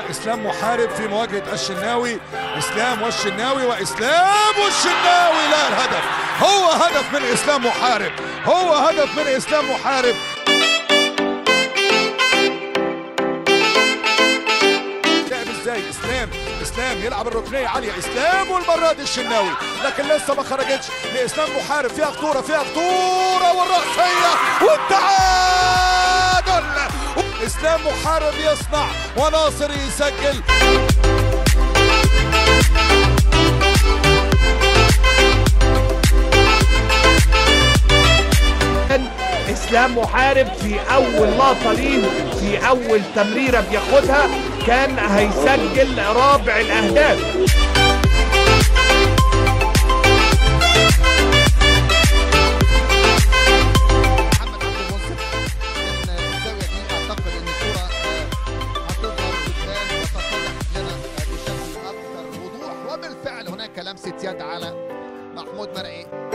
اسلام محارب في مواجهه الشناوي اسلام والشناوي واسلام والشناوي لا الهدف هو هدف من اسلام محارب هو هدف من اسلام محارب لعب ازاي اسلام اسلام يلعب الركنيه عاليه اسلام والمره دي الشناوي لكن لسه ما خرجتش لاسلام محارب فيها خطوره فيها خطوره والراسيه والتعادل اسلام محارب يصنع وناصر يسجل اسلام محارب في اول لقطه ليه في اول تمريره بياخدها كان هيسجل رابع الاهداف محمد عبد المنصف من الزاويه دي اعتقد ان الصوره آه، هتظهر قدام وتتضح لنا آه، بشكل اكثر وضوح وبالفعل هناك لمسه يد على محمود مرعي